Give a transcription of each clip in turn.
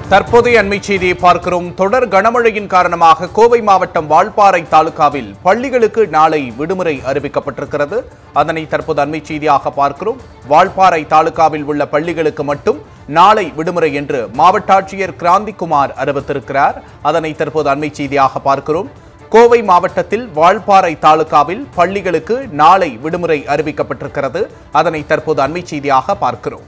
தற்போதைய அண்மை செய்தியை பார்க்கிறோம் தொடர் கனமழையின் காரணமாக கோவை மாவட்டம் வால்பாறை தாலுகாவில் பள்ளிகளுக்கு நாளை விடுமுறை அறிவிக்கப்பட்டிருக்கிறது அதனை தற்போது அண்மை செய்தியாக பார்க்கிறோம் வால்பாறை தாலுகாவில் உள்ள பள்ளிகளுக்கு மட்டும் நாளை விடுமுறை என்று மாவட்ட ஆட்சியர் கிராந்திகுமார் அறிவித்திருக்கிறார் அதனை தற்போது அண்மை செய்தியாக பார்க்கிறோம் கோவை மாவட்டத்தில் வால்பாறை தாலுகாவில் பள்ளிகளுக்கு நாளை விடுமுறை அறிவிக்கப்பட்டிருக்கிறது அதனை தற்போது அண்மை செய்தியாக பார்க்கிறோம்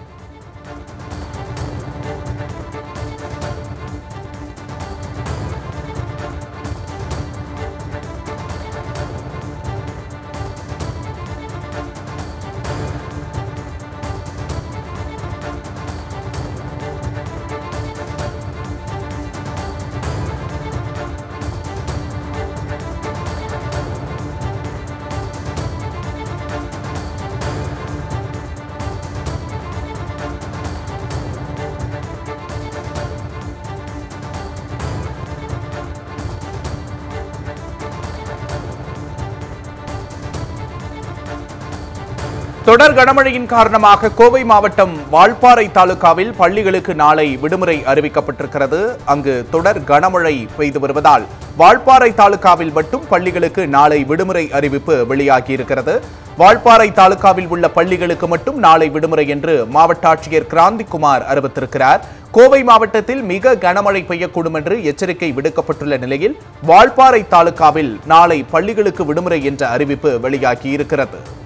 தொடர் கனமழையின் காரணமாக கோவை மாவட்டம் வால்பாறை தாலுகாவில் பள்ளிகளுக்கு நாளை விடுமுறை அறிவிக்கப்பட்டிருக்கிறது அங்கு தொடர் கனமழை பெய்து வருவதால் வால்பாறை தாலுகாவில் மட்டும் பள்ளிகளுக்கு நாளை விடுமுறை அறிவிப்பு வெளியாகியிருக்கிறது வால்பாறை தாலுகாவில் உள்ள பள்ளிகளுக்கு மட்டும் நாளை விடுமுறை என்று மாவட்ட ஆட்சியர் கிராந்திகுமார் அறிவித்திருக்கிறார் கோவை மாவட்டத்தில் மிக கனமழை பெய்யக்கூடும் என்று எச்சரிக்கை விடுக்கப்பட்டுள்ள நிலையில் வால்பாறை தாலுகாவில் நாளை பள்ளிகளுக்கு விடுமுறை என்ற அறிவிப்பு வெளியாகியிருக்கிறது